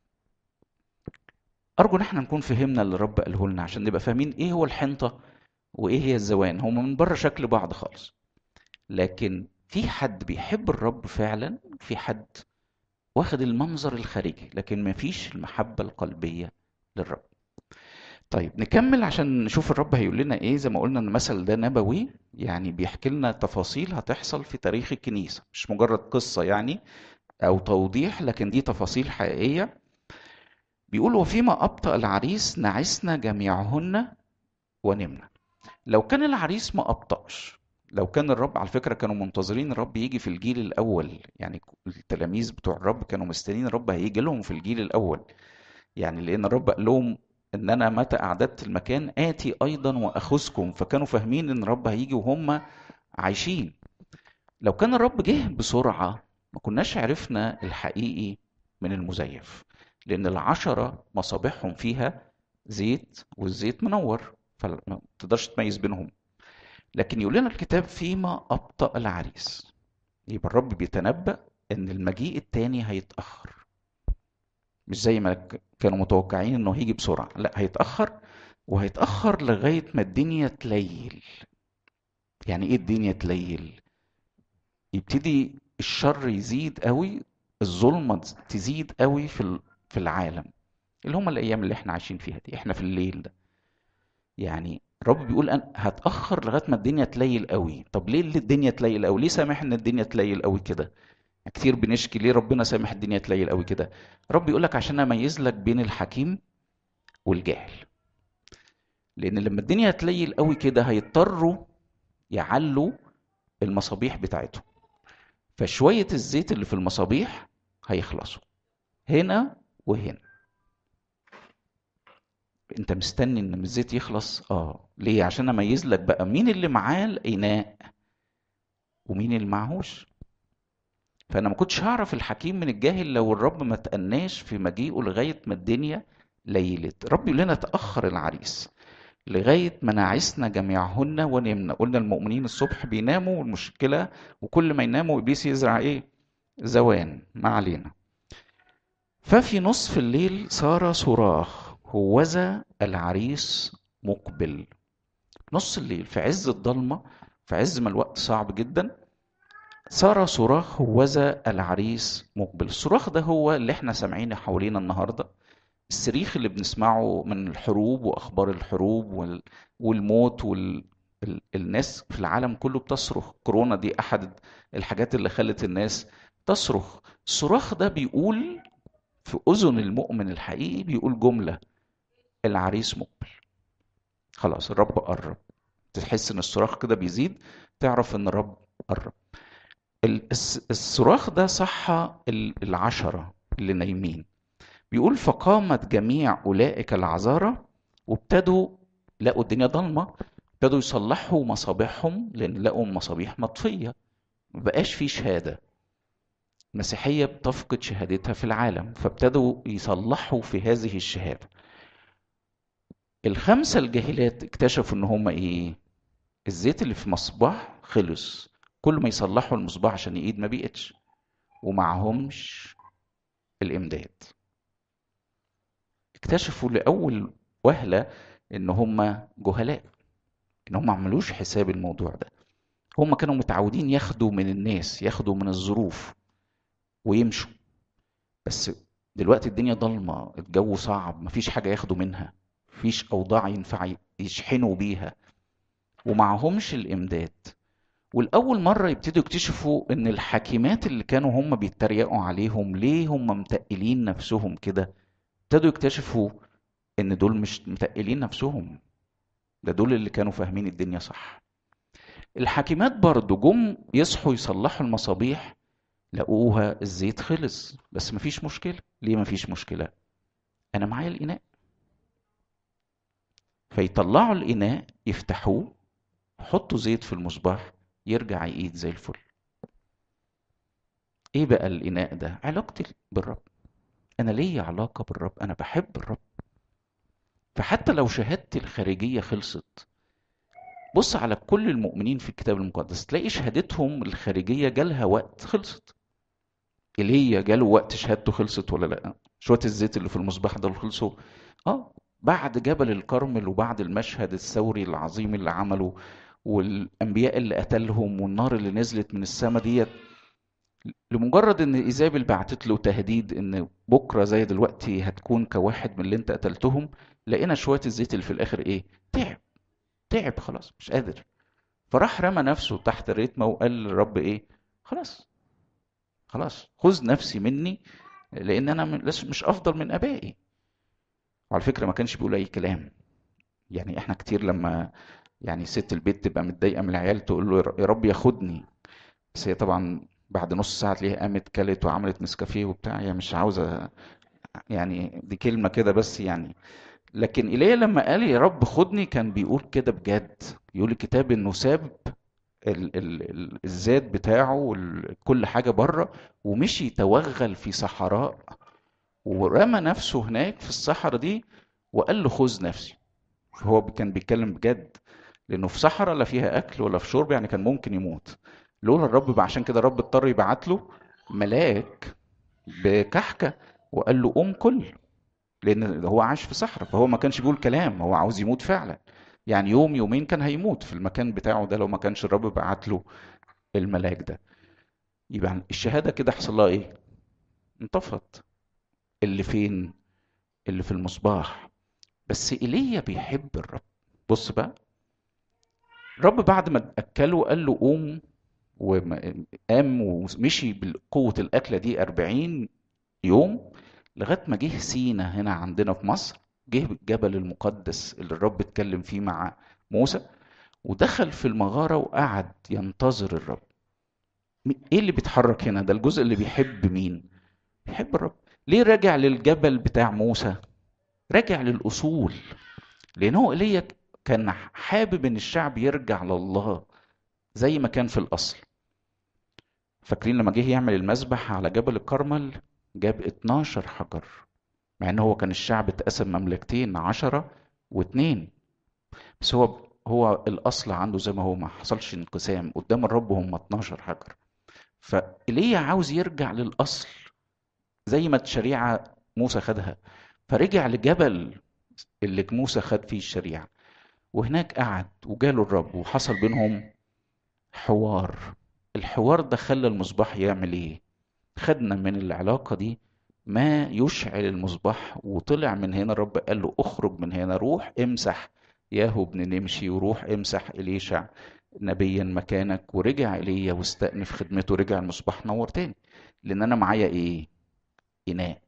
ارجو ان احنا نكون فهمنا اللي الرب قاله لنا عشان نبقى فاهمين ايه هو الحنطة وايه هي الزوان هما من بره شكل بعض خالص لكن في حد بيحب الرب فعلا في حد واخد المنظر الخارجي لكن ما فيش المحبة القلبية للرب طيب نكمل عشان نشوف الرب هيقول لنا ايه زي ما قلنا ان المثل ده نبوي يعني بيحكي لنا تفاصيل هتحصل في تاريخ الكنيسة مش مجرد قصة يعني او توضيح لكن دي تفاصيل حقيقية بيقول وفيما أبطأ العريس نعسنا جميعهن ونمنا لو كان العريس ما أبطأش لو كان الرب على فكرة كانوا منتظرين الرب يجي في الجيل الأول يعني التلاميذ بتوع الرب كانوا مستنيين الرب هيجي لهم في الجيل الأول يعني لأن الرب قال لهم إن أنا متى أعددت المكان آتي أيضا وأخذكم فكانوا فاهمين إن الرب هيجي وهم عايشين لو كان الرب جه بسرعة ما كناش عرفنا الحقيقي من المزيف لأن العشرة مصابيحهم فيها زيت والزيت منور فما تقدرش تميز بينهم لكن يقول لنا الكتاب فيما أبطأ العريس يبقى الرب بيتنبأ إن المجيء التاني هيتأخر مش زي ما كانوا متوقعين إنه هيجي بسرعة لا هيتأخر وهيتأخر لغاية ما الدنيا تليل يعني إيه الدنيا تليل يبتدي الشر يزيد قوي الظلمة تزيد قوي في في العالم اللي هم الأيام اللي احنا عايشين فيها دي احنا في الليل ده يعني الرب بيقول أن هتأخر لغاية ما الدنيا تليل قوي طب ليه الدنيا تليل قوي ليه سامح ان الدنيا تليل قوي كده كتير بنشكي ليه ربنا سامح الدنيا تليل قوي كده رب يقول لك عشان اميز لك بين الحكيم والجاهل لان لما الدنيا تليل قوي كده هيضطروا يعلوا المصابيح بتاعتهم فشوية الزيت اللي في المصابيح هيخلصوا هنا وهنا انت مستني ان الزيت يخلص اه ليه عشان اميز لك بقى مين اللي معاه الاناء ومين اللي معهوش فانا ما كنتش هعرف الحكيم من الجاهل لو الرب ما تأناش في مجيئه لغايه ما الدنيا ليلت الرب يقول لنا تاخر العريس لغايه ما نعسنا جميعهن ونمنا قلنا المؤمنين الصبح بيناموا والمشكله وكل ما يناموا ابليس يزرع ايه زوان ما علينا ففي نصف الليل صار صراخ هوذا العريس مقبل نص الليل في عز الضلمة في عز ما الوقت صعب جدا صار صراخ هوذا العريس مقبل الصراخ ده هو اللي احنا سامعينه حوالينا النهارده الصريخ اللي بنسمعه من الحروب واخبار الحروب وال... والموت وال... الناس في العالم كله بتصرخ كورونا دي احد الحاجات اللي خلت الناس تصرخ الصراخ ده بيقول في اذن المؤمن الحقيقي بيقول جمله العريس مقبل خلاص الرب قرب تحس ان الصراخ كده بيزيد تعرف ان الرب قرب الصراخ ده صح العشرة اللي نايمين بيقول فقامت جميع أولئك العذارى وابتدوا لقوا الدنيا ضلمة ابتدوا يصلحوا مصابيحهم لأن لقوا مصابيح مطفية مبقاش في شهادة المسيحية بتفقد شهادتها في العالم فابتدوا يصلحوا في هذه الشهادة الخمسة الجاهلات اكتشفوا ان هم ايه الزيت اللي في مصباح خلص كل ما يصلحوا المصباح عشان يقيد ما بيقتش ومعهمش الامداد اكتشفوا لاول وهلة ان هم جهلاء ان هم ما عملوش حساب الموضوع ده هم كانوا متعودين ياخدوا من الناس ياخدوا من الظروف ويمشوا بس دلوقتي الدنيا ضلمة الجو صعب مفيش حاجة ياخدوا منها مفيش أوضاع ينفع يشحنوا بيها ومعهمش الإمداد والأول مرة يبتدوا يكتشفوا إن الحاكمات اللي كانوا هم بيتريقوا عليهم ليه هم متقلين نفسهم كده ابتدوا يكتشفوا إن دول مش متقلين نفسهم ده دول اللي كانوا فاهمين الدنيا صح الحاكمات برضو جم يصحوا يصلحوا المصابيح لقوها الزيت خلص بس مفيش مشكلة ليه مفيش مشكلة أنا معايا الإناء فيطلعوا الإناء يفتحوه حطوا زيت في المصباح يرجع يقيد زي الفل ايه بقى الاناء ده علاقتي بالرب انا ليا علاقه بالرب انا بحب الرب فحتى لو شهادتي الخارجيه خلصت بص على كل المؤمنين في الكتاب المقدس تلاقي شهادتهم الخارجيه جالها وقت خلصت ايليا جاله وقت شهادته خلصت ولا لا شويه الزيت اللي في المصباح دول خلصوا اه بعد جبل الكرمل وبعد المشهد الثوري العظيم اللي عمله والانبياء اللي قتلهم والنار اللي نزلت من السماء ديت لمجرد ان ايزابل بعتت له تهديد ان بكره زي دلوقتي هتكون كواحد من اللي انت قتلتهم لقينا شويه الزيت اللي في الاخر ايه تعب تعب خلاص مش قادر فراح رمى نفسه تحت الريتمه وقال للرب ايه خلاص خلاص خذ نفسي مني لان انا مش افضل من ابائي وعلى فكره ما كانش بيقول اي كلام يعني احنا كتير لما يعني ست البيت تبقى متضايقه من العيال تقول له يا رب ياخدني بس هي طبعا بعد نص ساعه تلاقيها قامت كلت وعملت نسكافيه وبتاع هي مش عاوزه يعني دي كلمه كده بس يعني لكن ايليا لما قال يا رب خدني كان بيقول كده بجد يقول الكتاب انه ساب ال ال ال الذات بتاعه وكل حاجه بره ومشي توغل في صحراء ورمى نفسه هناك في الصحراء دي وقال له خذ نفسي هو كان بيتكلم بجد لانه في صحراء لا فيها اكل ولا في شرب يعني كان ممكن يموت لولا الرب عشان كده الرب اضطر يبعت له ملاك بكحكه وقال له قوم كل لان هو عاش في صحراء فهو ما كانش بيقول كلام هو عاوز يموت فعلا يعني يوم يومين كان هيموت في المكان بتاعه ده لو ما كانش الرب بعت له الملاك ده يبقى الشهاده كده حصل لها ايه انطفت اللي فين اللي في المصباح بس ايليا بيحب الرب بص بقى الرب بعد ما اكله قال له قوم وقام ومشي بقوة الأكلة دي أربعين يوم لغاية ما جه سينا هنا عندنا في مصر جه الجبل المقدس اللي الرب اتكلم فيه مع موسى ودخل في المغارة وقعد ينتظر الرب ايه اللي بيتحرك هنا ده الجزء اللي بيحب مين بيحب الرب ليه رجع للجبل بتاع موسى رجع للأصول لأنه إيليا كان حابب إن الشعب يرجع لله زي ما كان في الأصل فاكرين لما جه يعمل المذبح على جبل الكرمل جاب 12 حجر مع ان هو كان الشعب اتقسم مملكتين عشرة واتنين بس هو هو الاصل عنده زي ما هو ما حصلش انقسام قدام الرب هم 12 حجر فإيليا عاوز يرجع للاصل زي ما الشريعه موسى خدها فرجع لجبل اللي موسى خد فيه الشريعه وهناك قعد وجاله الرب وحصل بينهم حوار الحوار ده خلى المصباح يعمل ايه خدنا من العلاقه دي ما يشعل المصباح وطلع من هنا الرب قال له اخرج من هنا روح امسح ياهو ابن نمشي وروح امسح اليشع نبيا مكانك ورجع ايليا واستأنف خدمته رجع المصباح نور تاني لان انا معايا ايه اناء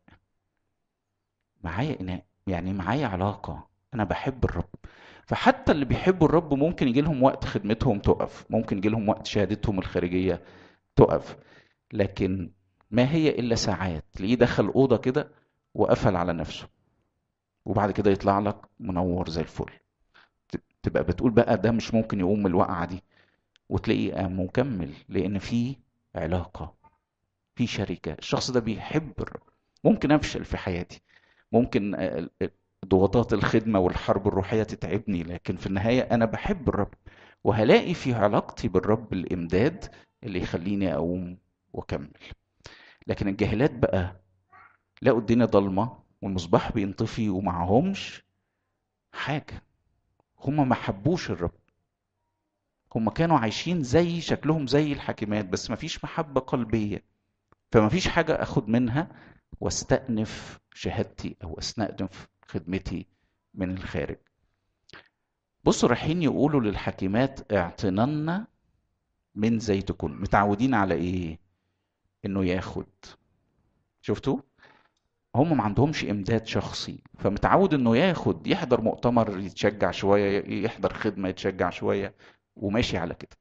معايا اناء يعني معايا علاقه انا بحب الرب فحتى اللي بيحبوا الرب ممكن يجي لهم وقت خدمتهم تقف ممكن يجي لهم وقت شهادتهم الخارجيه تقف لكن ما هي الا ساعات تلاقيه دخل اوضه كده وقفل على نفسه وبعد كده يطلع لك منور زي الفل تبقى بتقول بقى ده مش ممكن يقوم من الوقعه دي وتلاقيه قام وكمل لان في علاقه في شركه الشخص ده بيحب الرب ممكن افشل في حياتي ممكن ضغوطات الخدمة والحرب الروحية تتعبني لكن في النهاية أنا بحب الرب وهلاقي في علاقتي بالرب الإمداد اللي يخليني أقوم وأكمل لكن الجاهلات بقى لقوا الدنيا ضلمة والمصباح بينطفي ومعهمش حاجة هما ما حبوش الرب هما كانوا عايشين زي شكلهم زي الحاكمات بس ما فيش محبة قلبية فما فيش حاجة أخد منها واستأنف شهادتي أو أستأنف خدمتي من الخارج بصوا رايحين يقولوا للحكيمات اعطننا من زيتكم متعودين على ايه انه ياخد شفتوا هم ما عندهمش امداد شخصي فمتعود انه ياخد يحضر مؤتمر يتشجع شويه يحضر خدمه يتشجع شويه وماشي على كده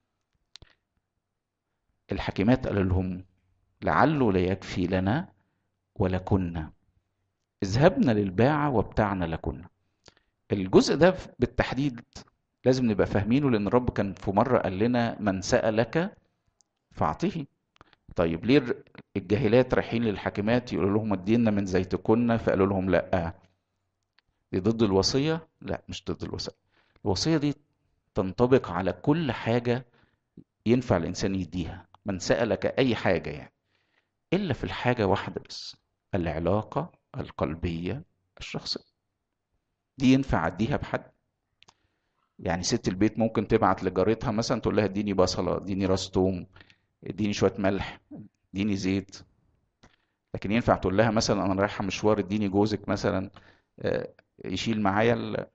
الحكيمات قال لهم لعله لا يكفي لنا ولكنا اذهبنا للباعة وابتعنا لكنا الجزء ده بالتحديد لازم نبقى فاهمينه لان الرب كان في مره قال لنا من سالك فاعطيه طيب ليه الجاهلات رايحين للحاكمات يقولوا لهم ادينا من زيتكن فقالوا لهم لا دي ضد الوصيه لا مش ضد الوصيه الوصيه دي تنطبق على كل حاجه ينفع الانسان يديها من سالك اي حاجه يعني الا في الحاجه واحده بس العلاقه القلبيه الشخصيه دي ينفع اديها بحد يعني ست البيت ممكن تبعت لجارتها مثلا تقول لها اديني بصله اديني راس توم اديني شويه ملح اديني زيت لكن ينفع تقول لها مثلا انا رايحه مشوار اديني جوزك مثلا يشيل معايا ال...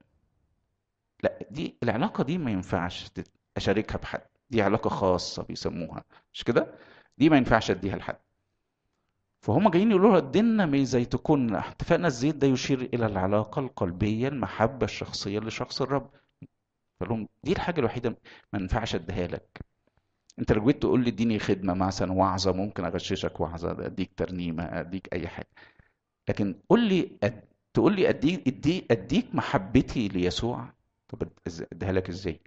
لا دي العلاقه دي ما ينفعش اشاركها بحد دي علاقه خاصه بيسموها مش كده دي ما ينفعش اديها لحد فهم جايين يقولوا لها ادينا من زيتكن اتفقنا الزيت ده يشير الى العلاقه القلبيه المحبه الشخصيه لشخص الرب فقال لهم دي الحاجه الوحيده ما ينفعش اديها لك انت لو جيت تقول لي اديني خدمه مثلا وعظه ممكن اغششك وعظه اديك ترنيمه اديك اي حاجه لكن قول لي أد... تقول لي اديك ادي اديك محبتي ليسوع طب اديها لك ازاي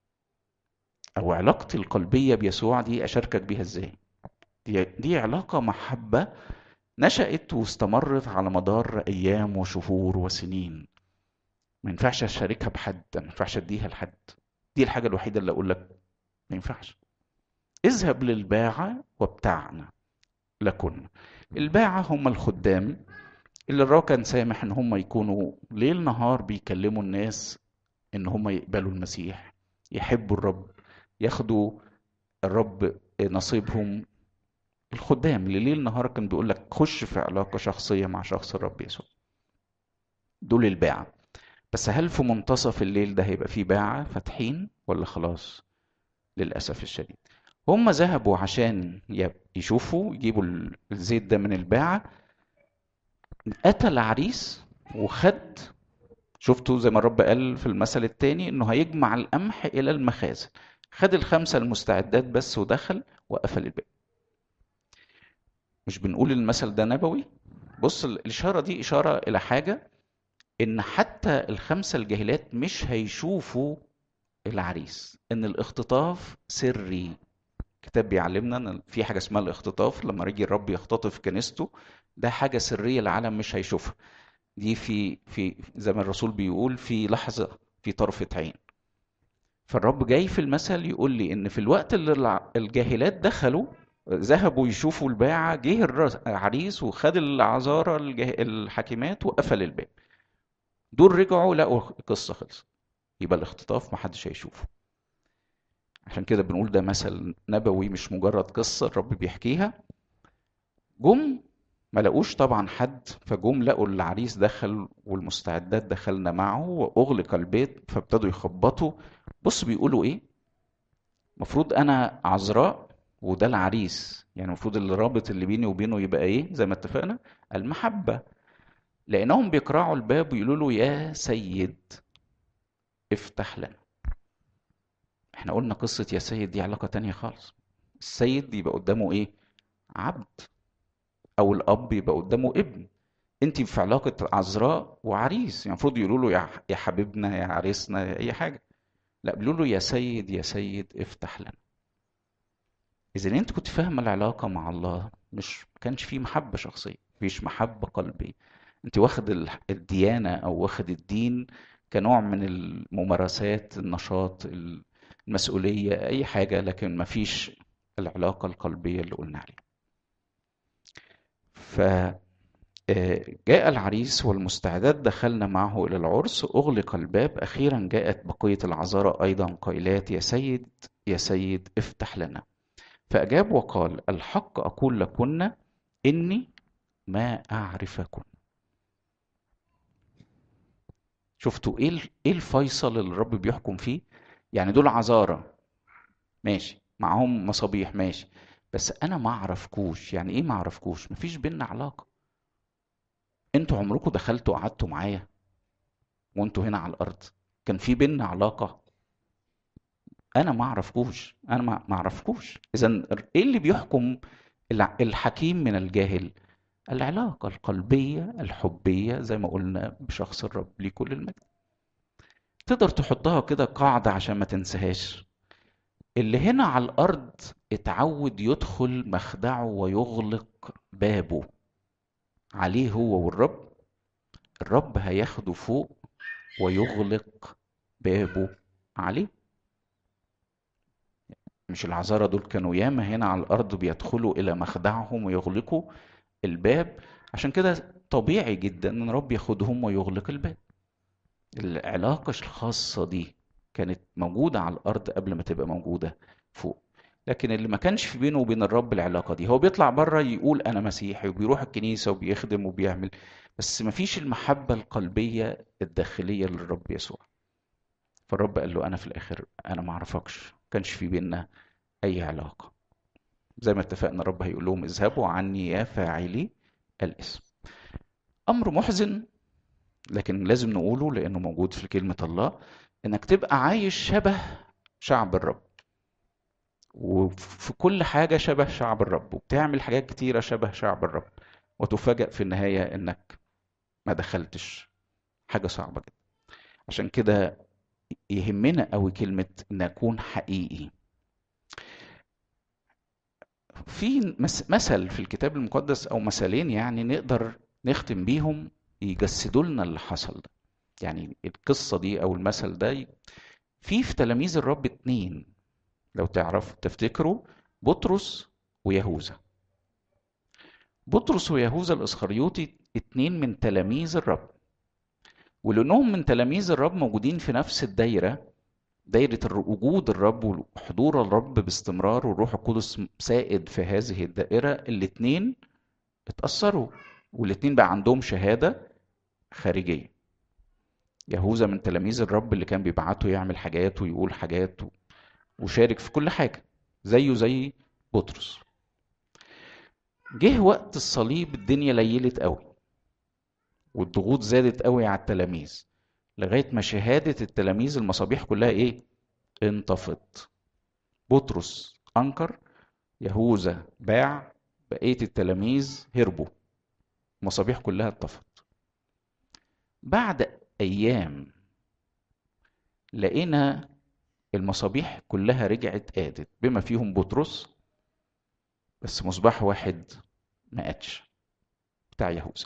او علاقتي القلبيه بيسوع دي اشاركك بيها ازاي دي, دي علاقه محبه نشأت واستمرت على مدار ايام وشهور وسنين ما ينفعش اشاركها بحد ما ينفعش اديها لحد دي الحاجه الوحيده اللي اقول لك ما ينفعش اذهب للباعة وابتعنا لكن الباعة هم الخدام اللي الرب كان سامح ان هم يكونوا ليل نهار بيكلموا الناس ان هم يقبلوا المسيح يحبوا الرب ياخدوا الرب نصيبهم الخدام اللي ليل نهار كان بيقول لك خش في علاقة شخصية مع شخص الرب يسوع دول الباعة بس هل في منتصف الليل ده هيبقى فيه باعة فاتحين ولا خلاص للأسف الشديد هم ذهبوا عشان يشوفوا يجيبوا الزيت ده من الباعة أتى العريس وخد شفتوا زي ما الرب قال في المثل الثاني انه هيجمع القمح الى المخازن خد الخمسه المستعدات بس ودخل وقفل الباب مش بنقول المثل ده نبوي بص الاشاره دي اشاره الى حاجه ان حتى الخمسه الجاهلات مش هيشوفوا العريس ان الاختطاف سري الكتاب بيعلمنا ان في حاجه اسمها الاختطاف لما يجي الرب يختطف كنيسته ده حاجه سريه العالم مش هيشوفها دي في في زي ما الرسول بيقول في لحظه في طرفه عين فالرب جاي في المثل يقول لي ان في الوقت اللي الجاهلات دخلوا ذهبوا يشوفوا الباعة جه العريس وخد العذارى الحاكمات وقفل الباب دول رجعوا لقوا القصة خلصت يبقى الاختطاف محدش هيشوفه عشان كده بنقول ده مثل نبوي مش مجرد قصة الرب بيحكيها جم ما لقوش طبعا حد فجم لقوا العريس دخل والمستعدات دخلنا معه واغلق البيت فابتدوا يخبطوا بص بيقولوا ايه المفروض انا عذراء وده العريس يعني المفروض الرابط اللي بيني وبينه يبقى ايه زي ما اتفقنا المحبة لانهم بيقرعوا الباب ويقولوا له يا سيد افتح لنا احنا قلنا قصة يا سيد دي علاقة تانية خالص السيد يبقى قدامه ايه عبد او الاب يبقى قدامه ابن انت في علاقة عذراء وعريس يعني المفروض يقولوا له يا حبيبنا يا عريسنا يا اي حاجة لا بيقولوا له يا سيد يا سيد افتح لنا اذا انت كنت فاهم العلاقة مع الله مش كانش في محبة شخصية مفيش محبة قلبية انت واخد الديانة او واخد الدين كنوع من الممارسات النشاط المسؤولية أي حاجة لكن ما فيش العلاقة القلبية اللي قلنا عليها فجاء العريس والمستعدات دخلنا معه إلى العرس أغلق الباب أخيرا جاءت بقية العذارى أيضا قائلات يا سيد يا سيد افتح لنا فأجاب وقال الحق أقول لكن إني ما أعرفكن شفتوا ايه ايه الفيصل اللي الرب بيحكم فيه يعني دول عذارى ماشي معاهم مصابيح ماشي بس انا ما اعرفكوش يعني ايه ما اعرفكوش مفيش بينا علاقه انتوا عمركم دخلتوا قعدتوا معايا وانتوا هنا على الارض كان في بينا علاقه انا ما اعرفكوش انا ما اعرفكوش اذا ايه اللي بيحكم الحكيم من الجاهل العلاقه القلبيه الحبيه زي ما قلنا بشخص الرب ليه كل المجد تقدر تحطها كده قاعدة عشان ما تنساهاش اللي هنا على الأرض اتعود يدخل مخدعه ويغلق بابه عليه هو والرب الرب هياخده فوق ويغلق بابه عليه مش العذارى دول كانوا ياما هنا على الأرض بيدخلوا إلى مخدعهم ويغلقوا الباب عشان كده طبيعي جدا ان رب ياخدهم ويغلق الباب العلاقة الخاصة دي كانت موجودة على الأرض قبل ما تبقى موجودة فوق لكن اللي ما كانش في بينه وبين الرب العلاقة دي هو بيطلع بره يقول أنا مسيحي وبيروح الكنيسة وبيخدم وبيعمل بس ما فيش المحبة القلبية الداخلية للرب يسوع فالرب قال له أنا في الآخر أنا ما أعرفكش كانش في بيننا أي علاقة زي ما اتفقنا الرب هيقول لهم اذهبوا عني يا فاعلي الاسم أمر محزن لكن لازم نقوله لأنه موجود في كلمة الله إنك تبقى عايش شبه شعب الرب وفي كل حاجة شبه شعب الرب وبتعمل حاجات كتيرة شبه شعب الرب وتفاجأ في النهاية إنك ما دخلتش حاجة صعبة جدا عشان كده يهمنا قوي كلمة إن أكون حقيقي في مثل في الكتاب المقدس أو مثلين يعني نقدر نختم بيهم يجسدوا لنا اللي حصل ده يعني القصة دي أو المثل ده في في تلاميذ الرب اتنين لو تعرفوا تفتكروا بطرس ويهوذا بطرس ويهوذا الإسخريوطي اتنين من تلاميذ الرب ولأنهم من تلاميذ الرب موجودين في نفس الدايرة دايرة وجود الرب وحضور الرب باستمرار والروح القدس سائد في هذه الدائرة الاتنين اتأثروا والاتنين بقى عندهم شهادة خارجية يهوذا من تلاميذ الرب اللي كان بيبعته يعمل حاجات ويقول حاجات وشارك في كل حاجة زيه زي بطرس جه وقت الصليب الدنيا ليلت قوي والضغوط زادت قوي على التلاميذ لغاية ما شهادة التلاميذ المصابيح كلها ايه انطفت بطرس انكر يهوذا باع بقية التلاميذ هربوا المصابيح كلها اتطفت بعد ايام لقينا المصابيح كلها رجعت قادت بما فيهم بطرس بس مصباح واحد ما قادش بتاع يهوذا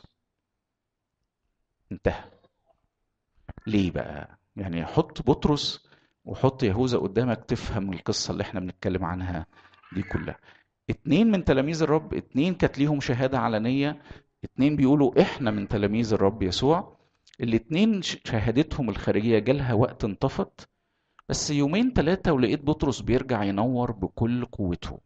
انتهى ليه بقى يعني حط بطرس وحط يهوذا قدامك تفهم القصة اللي احنا بنتكلم عنها دي كلها اتنين من تلاميذ الرب اتنين كانت ليهم شهادة علنية اتنين بيقولوا احنا من تلاميذ الرب يسوع الاتنين شهادتهم الخارجية جالها وقت انطفت بس يومين ثلاثة ولقيت بطرس بيرجع ينور بكل قوته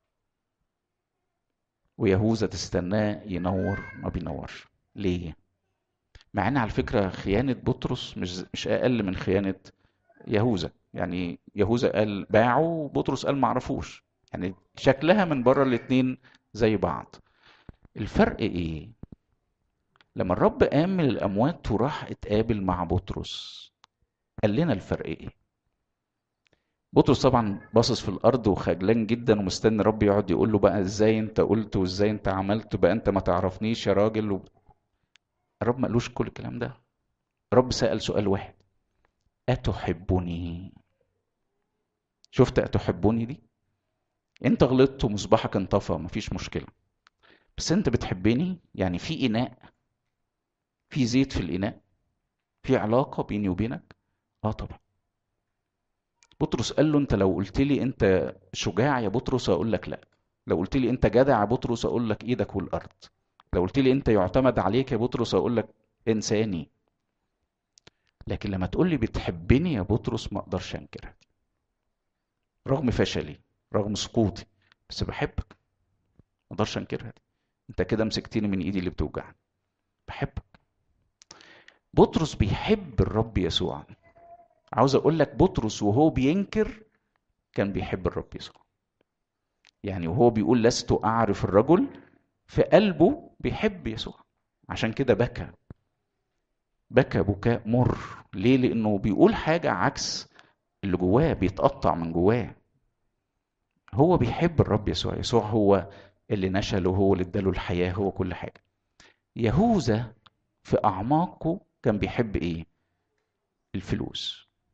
ويهوذا تستناه ينور ما بينورش ليه مع ان على فكره خيانه بطرس مش مش اقل من خيانه يهوذا يعني يهوذا قال باعه وبطرس قال ما عرفوش يعني شكلها من بره الاتنين زي بعض الفرق ايه لما الرب قام من الاموات وراح اتقابل مع بطرس قال لنا الفرق ايه بطرس طبعا باصص في الارض وخجلان جدا ومستني الرب يقعد يقول له بقى ازاي انت قلت وازاي انت عملت بقى انت ما تعرفنيش يا راجل و... الرب ما قالوش كل الكلام ده الرب سأل سؤال واحد أتحبني شفت أتحبني دي انت غلطت ومصباحك انطفى مفيش مشكلة بس انت بتحبني يعني في إناء في زيت في الإناء في علاقة بيني وبينك اه طبعا بطرس قال له انت لو قلت لي انت شجاع يا بطرس اقول لك لا لو قلت لي انت جدع يا بطرس اقول لك ايدك والارض لو قلت لي انت يعتمد عليك يا بطرس اقول لك انساني لكن لما تقول لي بتحبني يا بطرس ما اقدرش انكرها رغم فشلي رغم سقوطي بس بحبك ما اقدرش انكرها انت كده مسكتني من ايدي اللي بتوجعني بحبك بطرس بيحب الرب يسوع عاوز اقول لك بطرس وهو بينكر كان بيحب الرب يسوع يعني وهو بيقول لست اعرف الرجل في قلبه بيحب يسوع عشان كده بكى بكى بكاء مر ليه لانه بيقول حاجه عكس اللي جواه بيتقطع من جواه هو بيحب الرب يسوع يسوع هو اللي نشله هو اللي اداله الحياه هو كل حاجه يهوذا في اعماقه كان بيحب ايه الفلوس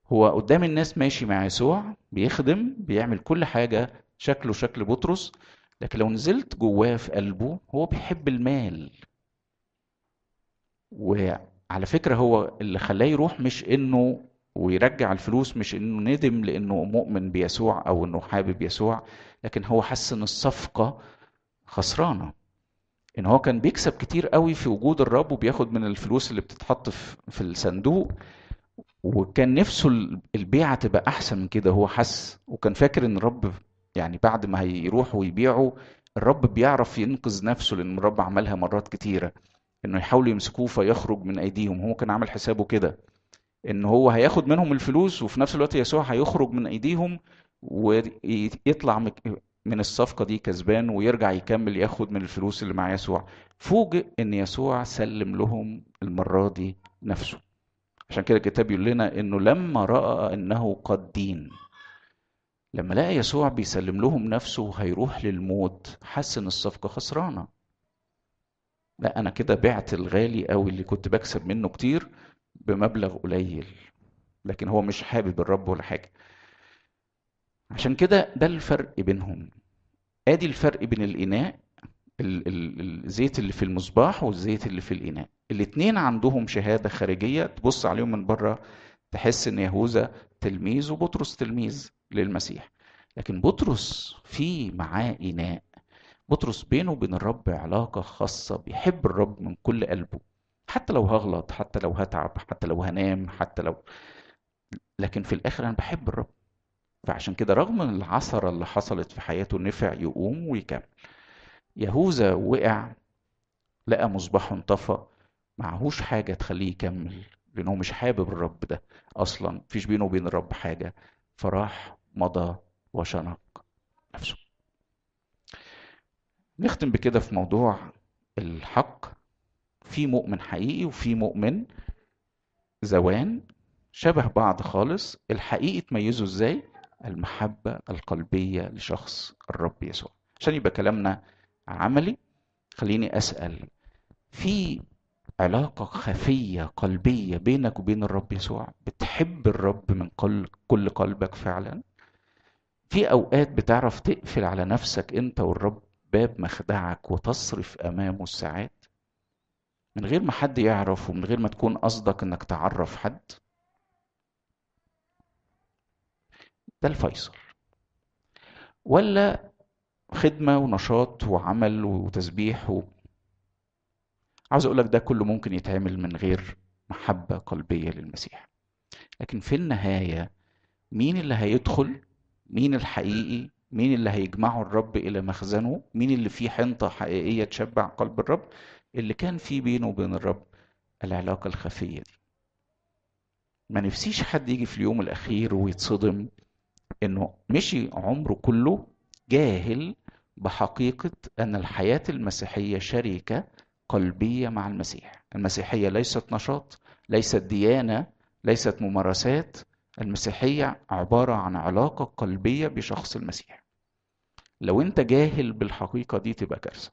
هو قدام الناس ماشي مع يسوع بيخدم بيعمل كل حاجة شكله شكل بطرس لكن لو نزلت جواه في قلبه هو بيحب المال وعلى فكرة هو اللي خلاه يروح مش انه ويرجع الفلوس مش انه ندم لانه مؤمن بيسوع او انه حابب يسوع لكن هو حس ان الصفقة خسرانة ان هو كان بيكسب كتير قوي في وجود الرب وبياخد من الفلوس اللي بتتحط في الصندوق وكان نفسه البيعة تبقى احسن من كده هو حس وكان فاكر ان الرب يعني بعد ما هيروح ويبيعه الرب بيعرف ينقذ نفسه لان الرب عملها مرات كتيرة انه يحاولوا يمسكوه فيخرج من ايديهم هو كان عامل حسابه كده ان هو هياخد منهم الفلوس وفي نفس الوقت يسوع هيخرج من ايديهم ويطلع من الصفقة دي كسبان ويرجع يكمل ياخد من الفلوس اللي مع يسوع فوجئ ان يسوع سلم لهم المرة دي نفسه عشان كده الكتاب يقول لنا انه لما رأى انه قد دين لما لقى يسوع بيسلم لهم نفسه وهيروح للموت حس ان الصفقة خسرانة لا انا كده بعت الغالي قوي اللي كنت بكسب منه كتير بمبلغ قليل لكن هو مش حابب الرب ولا حاجة عشان كده ده الفرق بينهم ادي الفرق بين الاناء الزيت اللي في المصباح والزيت اللي في الاناء الاتنين عندهم شهادة خارجية تبص عليهم من بره تحس ان يهوذا تلميذ وبطرس تلميذ للمسيح لكن بطرس في معاه اناء بطرس بينه وبين الرب علاقة خاصة بيحب الرب من كل قلبه حتى لو هغلط حتى لو هتعب حتى لو هنام حتى لو لكن في الاخر انا بحب الرب فعشان كده رغم العثرة اللي حصلت في حياته نفع يقوم ويكمل يهوذا وقع لقى مصباحه انطفى معهوش حاجة تخليه يكمل لأنه مش حابب الرب ده أصلا مفيش بينه وبين الرب حاجة فراح مضى وشنق نفسه نختم بكده في موضوع الحق في مؤمن حقيقي وفي مؤمن زوان شبه بعض خالص الحقيقي تميزه ازاي المحبة القلبية لشخص الرب يسوع عشان يبقى كلامنا عملي خليني أسأل في علاقة خفية قلبية بينك وبين الرب يسوع بتحب الرب من كل قلبك فعلا في أوقات بتعرف تقفل على نفسك أنت والرب باب مخدعك وتصرف أمامه الساعات من غير ما حد يعرف ومن غير ما تكون قصدك انك تعرف حد ده الفيصل ولا خدمة ونشاط وعمل وتسبيح و... عاوز اقول لك ده كله ممكن يتعمل من غير محبة قلبية للمسيح لكن في النهاية مين اللي هيدخل مين الحقيقي مين اللي هيجمعه الرب إلى مخزنه مين اللي فيه حنطة حقيقية تشبع قلب الرب اللي كان فيه بينه وبين الرب العلاقة الخفية دي ما نفسيش حد يجي في اليوم الأخير ويتصدم إنه مشي عمره كله جاهل بحقيقة أن الحياة المسيحية شركة قلبية مع المسيح المسيحية ليست نشاط ليست ديانة ليست ممارسات المسيحية عبارة عن علاقة قلبية بشخص المسيح لو انت جاهل بالحقيقة دي تبقى كارثة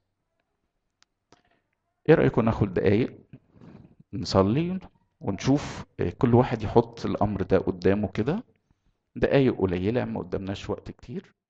ايه رأيكم ناخد دقايق نصلي ونشوف كل واحد يحط الأمر ده قدامه كده دقايق قليلة ما قدامناش وقت كتير